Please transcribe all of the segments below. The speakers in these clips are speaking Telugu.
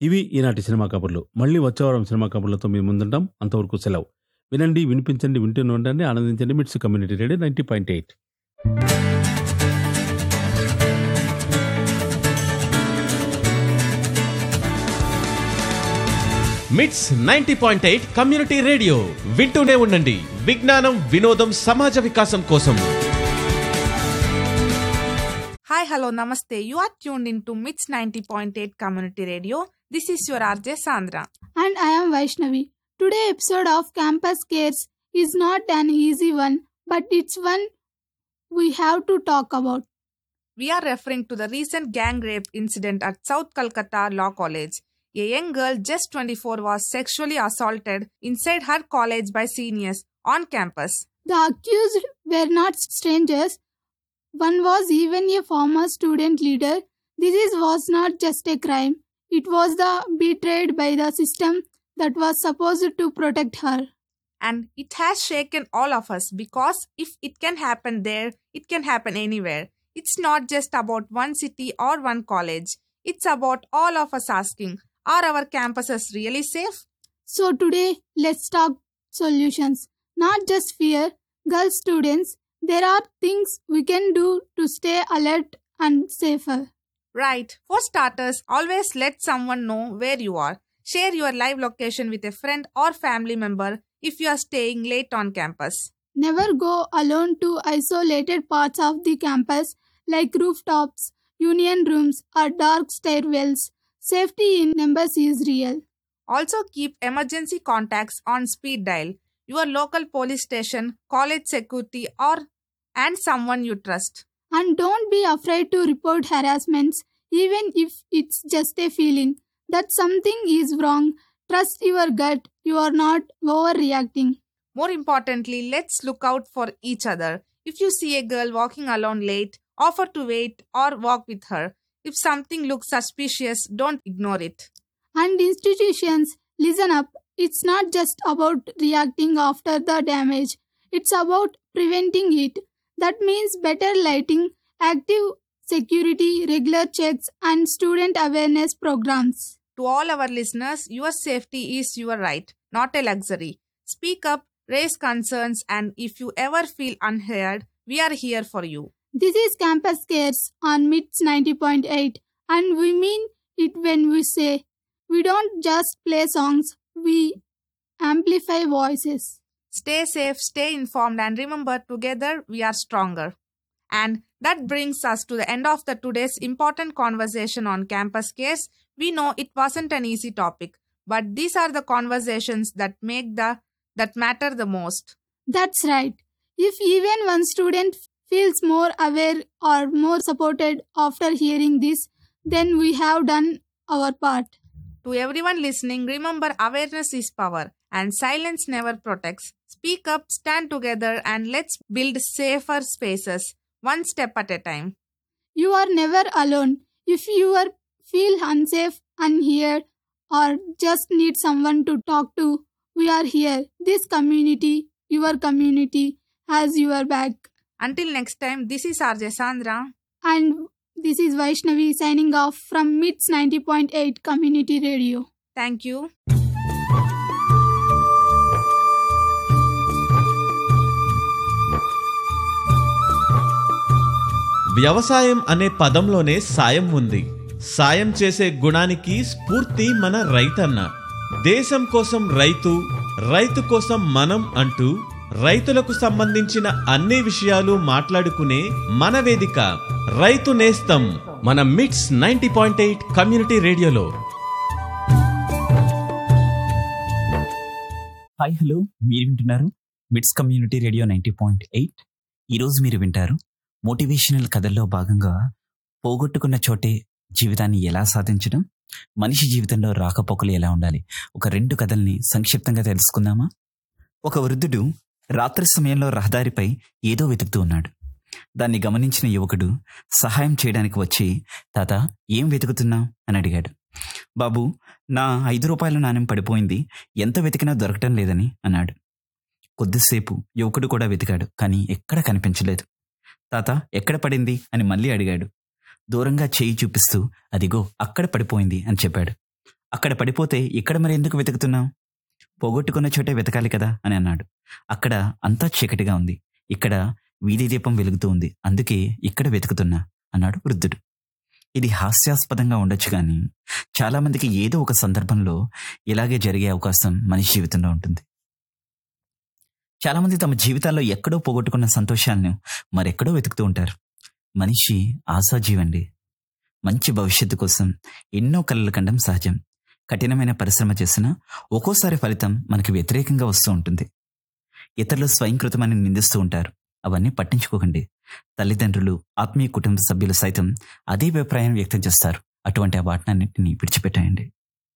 ఇవి ఈనాటి సినిమా కబుర్లు మళ్ళీ వచ్చే వారం సినిమా కబుర్లతో మీ ముందుంటాం అంతవరకు సెలవు వినండి వినిపించండి వింటూనే ఉండండి ఆనందించండి MITS community radio ninety point eight MITS ninety point eight community radio వింటూనే ఉండండి విజ్ఞానం వినోదం సమాజ వికాసం కోసం Hi, hello, namaste. You are tuned into MITS 90.8 Community Radio. This is your RJ Sandra. and I am Vaishnavi. Today episode of Campus Cares is not an easy one, but it's one we have to talk about. We are referring to the recent gang rape incident at South Calcutta Law College. A young girl, just 24, was sexually assaulted inside her college by seniors on campus. The accused were not strangers. One was even a former student leader. This is, was not just a crime. It was the betrayed by the system that was supposed to protect her. And it has shaken all of us because if it can happen there, it can happen anywhere. It's not just about one city or one college. It's about all of us asking, are our campuses really safe? So today, let's talk solutions. Not just fear, girl students, there are things we can do to stay alert and safer. Right. For starters, always let someone know where you are. Share your live location with a friend or family member if you are staying late on campus. Never go alone to isolated parts of the campus like rooftops, union rooms, or dark stairwells. Safety in numbers is real. Also keep emergency contacts on speed dial. Your local police station, college security or and someone you trust. And don't be afraid to report harassments, even if it's just a feeling that something is wrong. Trust your gut, you are not overreacting. More importantly, let's look out for each other. If you see a girl walking alone late, offer to wait or walk with her. If something looks suspicious, don't ignore it. And institutions, listen up. It's not just about reacting after the damage, it's about preventing it. That means better lighting, active security, regular checks, and student awareness programs. To all our listeners, your safety is your right, not a luxury. Speak up, raise concerns, and if you ever feel unheard, we are here for you. This is Campus Cares on MITS 90.8, and we mean it when we say we don't just play songs, we amplify voices. Stay safe, stay informed, and remember together we are stronger. And that brings us to the end of the today's important conversation on campus case. We know it wasn't an easy topic, but these are the conversations that make the that matter the most. That's right. If even one student feels more aware or more supported after hearing this, then we have done our part. To everyone listening, remember awareness is power and silence never protects. Speak up, stand together, and let's build safer spaces, one step at a time. You are never alone. If you are feel unsafe, unheard, or just need someone to talk to, we are here. This community, your community, has your back. Until next time, this is RJ Sandra. And this is Vaishnavi signing off from MITS 90.8 Community Radio. Thank you. వ్యవసాయం అనే పదంలోనే సాయం ఉంది సాయం చేసే గుణానికి స్ఫూర్తి మన రైతన్న దేశం కోసం రైతు రైతు కోసం మనం అంటూ రైతులకు సంబంధించిన అన్ని విషయాలు మాట్లాడుకునే మన వేదిక రైతు నేస్తం మన MITS ninety point eight community రేడియోలో హాయ్ హలో మీరు వింటున్నారు MITS community radio ninety point eight ఈరోజు మీరు వింటారు మోటివేషనల్ కథల్లో భాగంగా పోగొట్టుకున్న చోటే జీవితాన్ని ఎలా సాధించడం మనిషి జీవితంలో రాకపోకలు ఎలా ఉండాలి ఒక రెండు కథల్ని సంక్షిప్తంగా తెలుసుకుందామా ఒక వృద్ధుడు రాత్రి సమయంలో రహదారిపై ఏదో వెతుకుతూ ఉన్నాడు దాన్ని గమనించిన యువకుడు సహాయం చేయడానికి వచ్చి తాత ఏం వెతుకుతున్నావు అని అడిగాడు బాబు నా ఐదు రూపాయల నాణ్యం పడిపోయింది ఎంత వెతికినా దొరకటం లేదని అన్నాడు కొద్దిసేపు యువకుడు కూడా వెతికాడు కానీ ఎక్కడ కనిపించలేదు తాత ఎక్కడ పడింది అని మళ్ళీ అడిగాడు దూరంగా చేయి చూపిస్తూ అదిగో అక్కడ పడిపోయింది అని చెప్పాడు అక్కడ పడిపోతే ఇక్కడ మరి ఎందుకు వెతుకుతున్నావు పోగొట్టుకున్న చోటే వెతకాలి కదా అని అన్నాడు అక్కడ అంతా చీకటిగా ఉంది ఇక్కడ వీధి దీపం వెలుగుతూ ఉంది అందుకే ఇక్కడ వెతుకుతున్నా అన్నాడు వృద్ధుడు ఇది హాస్యాస్పదంగా ఉండొచ్చు కానీ చాలా మందికి ఏదో ఒక సందర్భంలో ఇలాగే జరిగే అవకాశం మనిషి జీవితంలో ఉంటుంది చాలా మంది తమ జీవితాల్లో ఎక్కడో పోగొట్టుకున్న సంతోషాలను మరెక్కడో వెతుకుతూ ఉంటారు మనిషి ఆశాజీవండి మంచి భవిష్యత్తు కోసం ఎన్నో కలలు కండం సహజం కఠినమైన పరిశ్రమ చేసినా ఒక్కోసారి ఫలితం మనకి వ్యతిరేకంగా వస్తూ ఉంటుంది ఇతరులు స్వయంకృతమని నిందిస్తూ ఉంటారు అవన్నీ పట్టించుకోకండి తల్లిదండ్రులు ఆత్మీయ కుటుంబ సభ్యులు సైతం అదే అభిప్రాయం వ్యక్తం చేస్తారు అటువంటి ఆ వాటినన్నింటినీ విడిచిపెట్టాయండి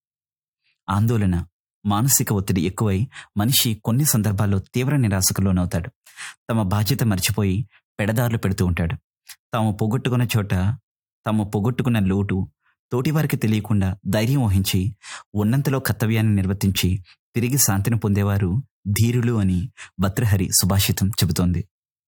ఆందోళన మానసిక ఒత్తిడి ఎక్కువై మనిషి కొన్ని సందర్భాల్లో తీవ్ర నిరాశకు లోనవుతాడు తమ బాధ్యత మర్చిపోయి పెడదారులు పెడుతూ ఉంటాడు తాము పోగొట్టుకున్న చోట తాము పోగొట్టుకున్న లోటు తోటివారికి తెలియకుండా ధైర్యం వహించి ఉన్నంతలో కర్తవ్యాన్ని నిర్వర్తించి తిరిగి శాంతిని పొందేవారు ధీరులు అని భద్రహరి సుభాషితం చెబుతోంది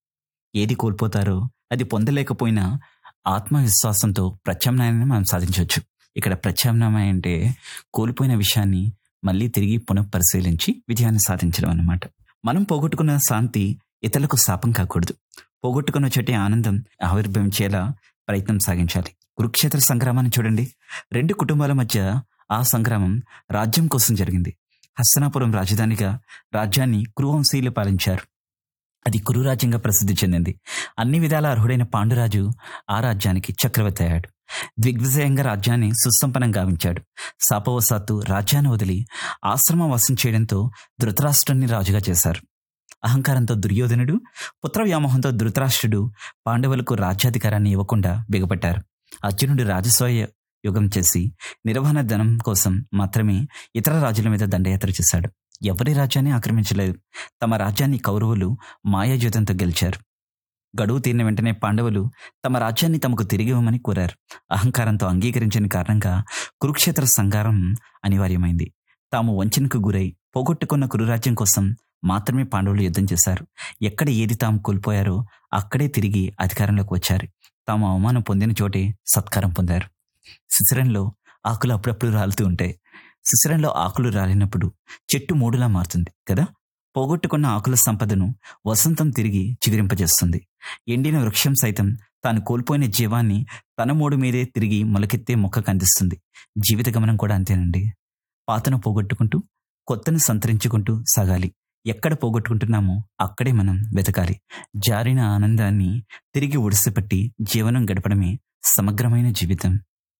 ఏది కోల్పోతారో అది పొందలేకపోయినా ఆత్మవిశ్వాసంతో ప్రత్యామ్నాయాన్ని మనం సాధించవచ్చు ఇక్కడ ప్రత్యామ్నాయం అంటే కోల్పోయిన విషయాన్ని మళ్ళీ తిరిగి పునఃపరిశీలించి విజయాన్ని సాధించడం అన్నమాట మనం పోగొట్టుకున్న శాంతి ఇతరులకు శాపం కాకూడదు పోగొట్టుకున్న చోటే ఆనందం ఆవిర్భవించేలా ప్రయత్నం సాగించాలి కురుక్షేత్ర సంగ్రామాన్ని చూడండి రెండు కుటుంబాల మధ్య ఆ సంగ్రామం రాజ్యం కోసం జరిగింది హస్తనాపురం రాజధానిగా రాజ్యాన్ని కురువంశీయులు పాలించారు అది కురురాజ్యంగా ప్రసిద్ధి చెందింది అన్ని విధాల అర్హుడైన పాండురాజు ఆ రాజ్యానికి చక్రవర్తి అయ్యాడు దిగ్విజయంగా రాజ్యాన్ని సుసంపన్నం గావించాడు శాపవశాత్తు రాజ్యాన్ని వదిలి ఆశ్రమం వసం చేయడంతో ధృతరాష్ట్రుని రాజుగా చేశారు అహంకారంతో దుర్యోధనుడు పుత్ర వ్యామోహంతో ధృతరాష్ట్రుడు పాండవులకు రాజ్యాధికారాన్ని ఇవ్వకుండా బిగపట్టారు అర్జునుడు రాజస్వయ యుగం చేసి నిర్వహణ ధనం కోసం మాత్రమే ఇతర రాజుల మీద దండయాత్ర చేశాడు ఎవరి రాజ్యాన్ని ఆక్రమించలేదు తమ రాజ్యాన్ని కౌరవులు మాయాజూతంతో గెలిచారు గడువు తీరిన వెంటనే పాండవులు తమ రాజ్యాన్ని తమకు తిరిగి ఇవ్వమని కోరారు అహంకారంతో అంగీకరించిన కారణంగా కురుక్షేత్ర సంగారం అనివార్యమైంది తాము వంచనకు గురై పోగొట్టుకున్న కురురాజ్యం కోసం మాత్రమే పాండవులు యుద్ధం చేశారు ఎక్కడ ఏది తాము కోల్పోయారో అక్కడే తిరిగి అధికారంలోకి వచ్చారు తాము అవమానం పొందిన చోటే సత్కారం పొందారు శిశిరంలో ఆకులు అప్పుడప్పుడు రాలుతూ ఉంటాయి శిశిరంలో ఆకులు రాలినప్పుడు చెట్టు మూడులా మారుతుంది కదా పోగొట్టుకున్న ఆకుల సంపదను వసంతం తిరిగి చిగురింపజేస్తుంది ఎండిన వృక్షం సైతం తాను కోల్పోయిన జీవాన్ని తన మూడు మీదే తిరిగి మొలకెత్తే మొక్కకు అందిస్తుంది జీవిత గమనం కూడా అంతేనండి పాతను పోగొట్టుకుంటూ కొత్తను సంతరించుకుంటూ సాగాలి ఎక్కడ పోగొట్టుకుంటున్నామో అక్కడే మనం వెతకాలి జారిన ఆనందాన్ని తిరిగి ఒడిసిపట్టి జీవనం గడపడమే సమగ్రమైన జీవితం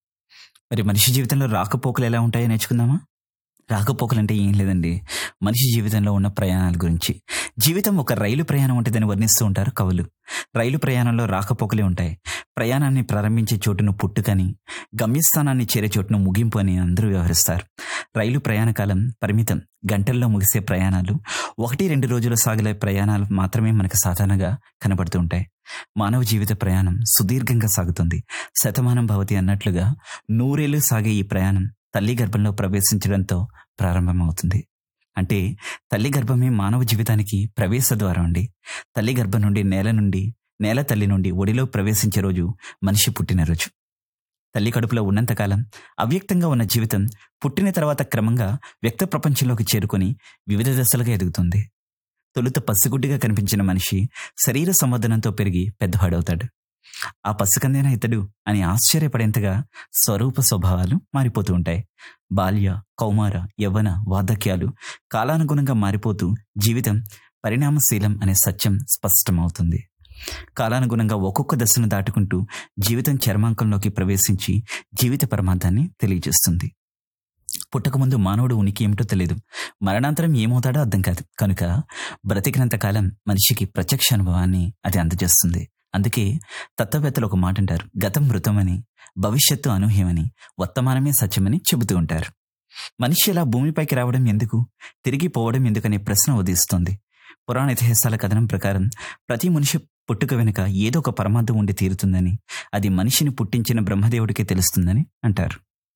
మరి మనిషి జీవితంలో రాకపోకలు ఎలా ఉంటాయో నేర్చుకుందామా రాకపోకలు అంటే ఏం లేదండి మనిషి జీవితంలో ఉన్న ప్రయాణాల గురించి జీవితం ఒక రైలు ప్రయాణం ఉంటుందని వర్ణిస్తూ ఉంటారు కవులు రైలు ప్రయాణంలో రాకపోకలే ఉంటాయి ప్రయాణాన్ని ప్రారంభించే చోటును పుట్టుకని గమ్యస్థానాన్ని చేరే చోటును ముగింపు అని అందరూ వ్యవహరిస్తారు రైలు ప్రయాణ కాలం పరిమితం గంటల్లో ముగిసే ప్రయాణాలు ఒకటి రెండు రోజులు సాగలే ప్రయాణాలు మాత్రమే మనకు సాధారణంగా కనబడుతూ ఉంటాయి మానవ జీవిత ప్రయాణం సుదీర్ఘంగా సాగుతుంది శతమానం భవతి అన్నట్లుగా నూరేళ్లు సాగే ఈ ప్రయాణం తల్లి గర్భంలో ప్రవేశించడంతో ప్రారంభమవుతుంది అంటే తల్లి గర్భమే మానవ జీవితానికి ప్రవేశ ద్వారం అండి తల్లి గర్భం నుండి నేల నుండి నేల తల్లి నుండి ఒడిలో ప్రవేశించే రోజు మనిషి పుట్టినరోజు తల్లి కడుపులో ఉన్నంతకాలం అవ్యక్తంగా ఉన్న జీవితం పుట్టిన తర్వాత క్రమంగా వ్యక్త ప్రపంచంలోకి చేరుకొని వివిధ దశలుగా ఎదుగుతుంది తొలుత పసిగుడ్డిగా కనిపించిన మనిషి శరీర సంవర్ధనంతో పెరిగి పెద్దవాడవుతాడు ఆ పసికందేనా ఇతడు అని ఆశ్చర్యపడేంతగా స్వరూప స్వభావాలు మారిపోతూ ఉంటాయి బాల్య కౌమార యవ్వన వార్ధక్యాలు కాలానుగుణంగా మారిపోతూ జీవితం పరిణామశీలం అనే సత్యం స్పష్టమవుతుంది కాలానుగుణంగా ఒక్కొక్క దశను దాటుకుంటూ జీవితం చర్మాంకంలోకి ప్రవేశించి జీవిత పరమార్థాన్ని తెలియజేస్తుంది పుట్టకముందు మానవుడు ఉనికి ఏమిటో తెలియదు మరణాంతరం ఏమవుతాడో అర్థం కాదు కనుక బ్రతికినంత కాలం మనిషికి ప్రత్యక్ష అనుభవాన్ని అది అందజేస్తుంది అందుకే తత్వవేత్తలు ఒక మాట అంటారు గతం మృతమని భవిష్యత్తు అనూహ్యమని వర్తమానమే సత్యమని చెబుతూ ఉంటారు మనిషి ఇలా భూమిపైకి రావడం ఎందుకు తిరిగి పోవడం ఎందుకనే ప్రశ్న ఉదయిస్తుంది పురాణ ఇతిహాసాల కథనం ప్రకారం ప్రతి మనిషి పుట్టుక వెనుక ఏదో ఒక పరమార్థం ఉండి తీరుతుందని అది మనిషిని పుట్టించిన బ్రహ్మదేవుడికే తెలుస్తుందని అంటారు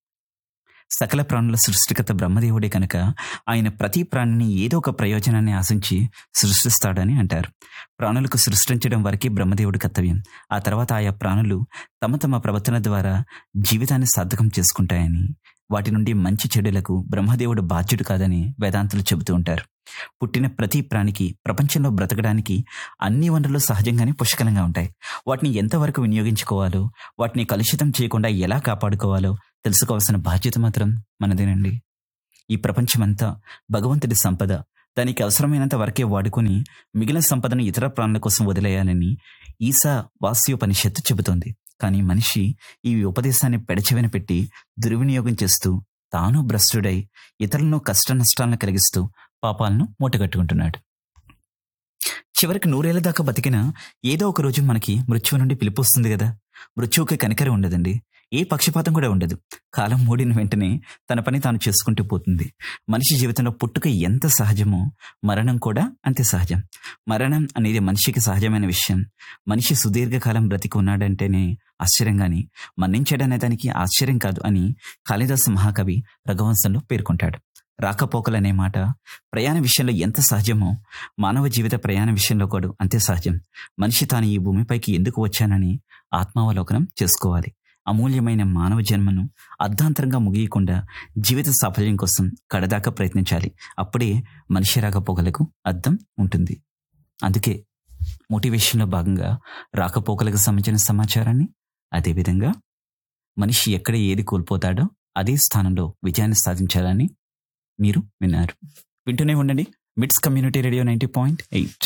సకల ప్రాణుల సృష్టికర్త బ్రహ్మదేవుడే కనుక ఆయన ప్రతి ప్రాణిని ఏదో ఒక ప్రయోజనాన్ని ఆశించి సృష్టిస్తాడని అంటారు ప్రాణులకు సృష్టించడం వరకే బ్రహ్మదేవుడి కర్తవ్యం ఆ తర్వాత ఆయా ప్రాణులు తమ తమ ప్రవర్తన ద్వారా జీవితాన్ని సార్థకం చేసుకుంటాయని వాటి నుండి మంచి చెడులకు బ్రహ్మదేవుడు బాధ్యుడు కాదని వేదాంతులు చెబుతూ ఉంటారు పుట్టిన ప్రతి ప్రాణికి ప్రపంచంలో బ్రతకడానికి అన్ని వనరులు సహజంగానే పుష్కలంగా ఉంటాయి వాటిని ఎంతవరకు వినియోగించుకోవాలో వాటిని కలుషితం చేయకుండా ఎలా కాపాడుకోవాలో తెలుసుకోవాల్సిన బాధ్యత మాత్రం మనదేనండి ఈ ప్రపంచమంతా భగవంతుడి సంపద దానికి అవసరమైనంత వరకే వాడుకొని మిగిలిన సంపదను ఇతర ప్రాణుల కోసం వదిలేయాలని ఈసా వాస్యోపనిషత్తు చెబుతోంది కానీ మనిషి ఈ ఉపదేశాన్ని పెడచెవిన పెట్టి దుర్వినియోగం చేస్తూ తాను భ్రష్టుడై ఇతరులను కష్ట నష్టాలను కలిగిస్తూ పాపాలను మూటగట్టుకుంటున్నాడు చివరికి నూరేళ్ల దాకా బతికినా ఏదో ఒక రోజు మనకి మృత్యువు నుండి పిలుపు వస్తుంది కదా మృత్యువుకి కనికరం ఉండదండి ఏ పక్షపాతం కూడా ఉండదు కాలం మూడిన వెంటనే తన పని తాను చేసుకుంటూ పోతుంది మనిషి జీవితంలో పుట్టుక ఎంత సహజమో మరణం కూడా అంతే సహజం మరణం అనేది మనిషికి సహజమైన విషయం మనిషి సుదీర్ఘకాలం బ్రతికి ఉన్నాడంటేనే ఆశ్చర్యం గాని మరణించాడనే దానికి ఆశ్చర్యం కాదు అని కాళిదాసు మహాకవి రఘువంశంలో పేర్కొంటాడు రాకపోకలనే మాట ప్రయాణ విషయంలో ఎంత సహజమో మానవ జీవిత ప్రయాణ విషయంలో కూడా అంతే సహజం మనిషి తాను ఈ భూమిపైకి ఎందుకు వచ్చానని ఆత్మావలోకనం చేసుకోవాలి అమూల్యమైన మానవ జన్మను అర్ధాంతరంగా ముగియకుండా జీవిత సాఫల్యం కోసం కడదాకా ప్రయత్నించాలి అప్పుడే మనిషి రాకపోకలకు అర్థం ఉంటుంది అందుకే మోటివేషన్లో భాగంగా రాకపోకలకు సంబంధించిన సమాచారాన్ని అదేవిధంగా మనిషి ఎక్కడ ఏది కోల్పోతాడో అదే స్థానంలో విజయాన్ని సాధించాలని మీరు విన్నారు వింటూనే ఉండండి MITS community radio ninety point eight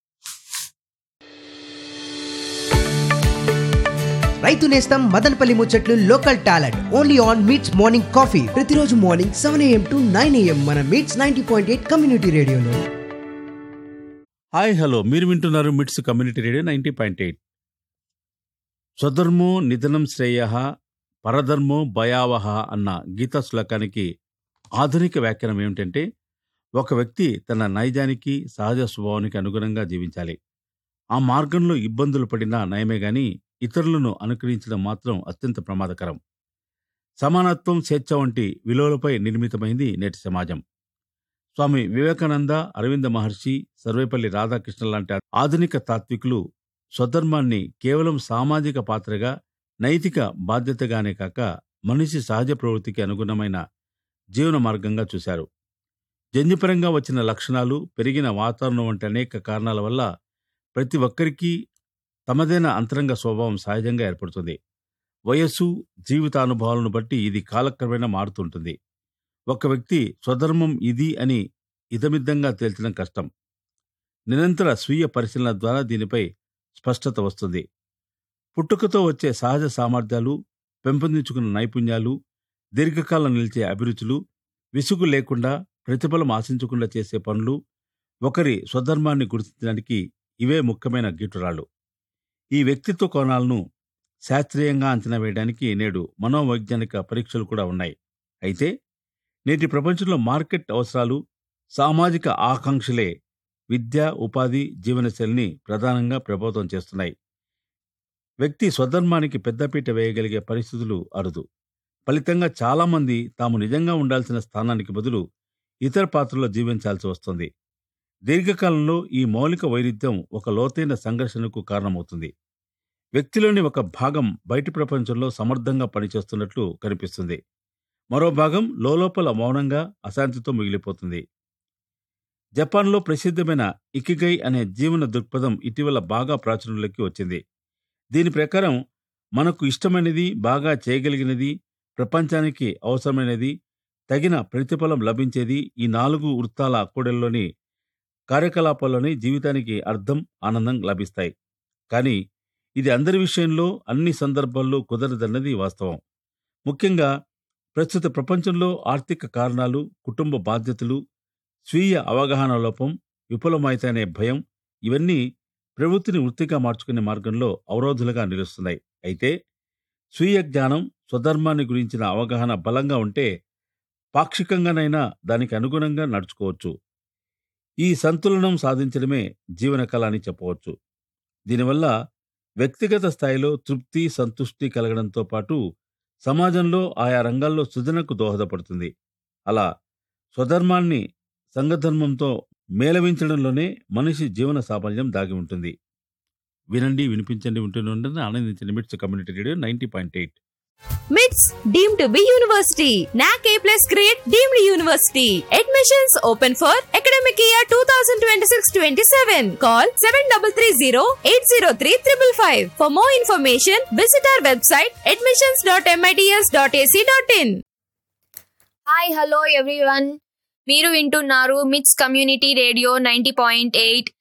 రైతు నేస్తం మదనపల్లి ముచ్చట్లు local talent only on MITS morning coffee ప్రతిరోజు morning seven AM to nine AM మన MITS ninety point eight community రేడియోలో హాయ్ హలో మీరు వింటున్నారు MITS community radio ninety point eight స్వధర్మో నిధనం శ్రేయ పరధర్మో భయావహ అన్న గీతా శ్లోకానికి ఆధునిక వ్యాఖ్యానం ఏమిటంటే ఒక వ్యక్తి తన నైజానికి సహజ స్వభావానికి అనుగుణంగా జీవించాలి ఆ మార్గంలో ఇబ్బందులు పడినా నయమే గాని ఇతరులను అనుకరించడం మాత్రం అత్యంత ప్రమాదకరం సమానత్వం స్వేచ్ఛ వంటి విలువలపై నిర్మితమైంది నేటి సమాజం స్వామి వివేకానంద అరవింద మహర్షి సర్వేపల్లి రాధాకృష్ణ లాంటి ఆధునిక తాత్వికులు స్వధర్మాన్ని కేవలం సామాజిక పాత్రగా నైతిక బాధ్యతగానే కాక మనిషి సహజ ప్రవృత్తికి అనుగుణమైన జీవన మార్గంగా చూశారు జన్యుపరంగా వచ్చిన లక్షణాలు పెరిగిన వాతావరణం వంటి అనేక కారణాల వల్ల ప్రతి ఒక్కరికి తమదైన అంతరంగ స్వభావం సహజంగా ఏర్పడుతుంది వయస్సు జీవితానుభవాలను బట్టి ఇది కాలక్రమేణా మారుతుంటుంది ఒక వ్యక్తి స్వధర్మం ఇది అని ఇదమిద్దంగా తేల్చడం కష్టం నిరంతర స్వీయ పరిశీలన ద్వారా దీనిపై స్పష్టత వస్తుంది పుట్టుకతో వచ్చే సహజ సామర్థ్యాలు పెంపొందించుకున్న నైపుణ్యాలు దీర్ఘకాలం నిలిచే అభిరుచులు విసుగు లేకుండా ప్రతిఫలం ఆశించకుండా చేసే పనులు ఒకరి స్వధర్మాన్ని గుర్తించడానికి ఇవే ముఖ్యమైన గీటురాళ్ళు ఈ వ్యక్తిత్వ కోణాలను శాస్త్రీయంగా అంచనా వేయడానికి నేడు మనోవైజ్ఞానిక పరీక్షలు కూడా ఉన్నాయి అయితే నేటి ప్రపంచంలో మార్కెట్ అవసరాలు సామాజిక ఆకాంక్షలే విద్య ఉపాధి జీవనశైలిని ప్రధానంగా ప్రభావితం చేస్తున్నాయి వ్యక్తి స్వధర్మానికి పెద్దపీట వేయగలిగే పరిస్థితులు అరుదు ఫలితంగా చాలామంది తాము నిజంగా ఉండాల్సిన స్థానానికి బదులు ఇతర పాత్రలో జీవించాల్సి వస్తుంది దీర్ఘకాలంలో ఈ మౌలిక వైరుధ్యం ఒక లోతైన సంఘర్షణకు కారణమవుతుంది వ్యక్తిలోని ఒక భాగం బయటి ప్రపంచంలో సమర్థంగా పనిచేస్తున్నట్లు కనిపిస్తుంది మరో భాగం లోలోపల మౌనంగా అశాంతితో మిగిలిపోతుంది జపాన్లో ప్రసిద్ధమైన ఇకిగై అనే జీవన దృక్పథం ఇటీవల బాగా ప్రాచుర్యంలోకి వచ్చింది దీని ప్రకారం మనకు ఇష్టమైనది బాగా చేయగలిగినది ప్రపంచానికి అవసరమైనది తగిన ప్రతిఫలం లభించేది ఈ నాలుగు వృత్తాల కూడల్లోని కార్యకలాపాల్లోని జీవితానికి అర్థం ఆనందం లభిస్తాయి కానీ ఇది అందరి విషయంలో అన్ని సందర్భాల్లో కుదరదన్నది వాస్తవం ముఖ్యంగా ప్రస్తుత ప్రపంచంలో ఆర్థిక కారణాలు కుటుంబ బాధ్యతలు స్వీయ అవగాహన లోపం విఫలమైతేనే భయం ఇవన్నీ ప్రవృత్తిని వృత్తిగా మార్చుకునే మార్గంలో అవరోధులుగా నిలుస్తున్నాయి అయితే స్వీయ జ్ఞానం స్వధర్మాన్ని గురించిన అవగాహన బలంగా ఉంటే పాక్షికంగానైనా దానికి అనుగుణంగా నడుచుకోవచ్చు ఈ సంతులనం సాధించడమే జీవన కళ అని చెప్పవచ్చు దీనివల్ల వ్యక్తిగత స్థాయిలో తృప్తి సంతుష్టి కలగడంతో పాటు సమాజంలో ఆయా రంగాల్లో సృజనకు దోహదపడుతుంది అలా స్వధర్మాన్ని సంఘధర్మంతో మేళవించడంలోనే మనిషి జీవన సాఫల్యం దాగి ఉంటుంది వినండి వినిపించండి ఉంటూనే ఉండండి ఆనందించండి MITS community radio ninety point eight MITS deemed to be university. NAC A plus grade deemed university. Admissions open for academic year 2026-27. Call 7330-803-555. For more information, visit our website admissions.mits.ac.in. Hi hello everyone మీరు వింటున్నారు MITS community radio ninety point eight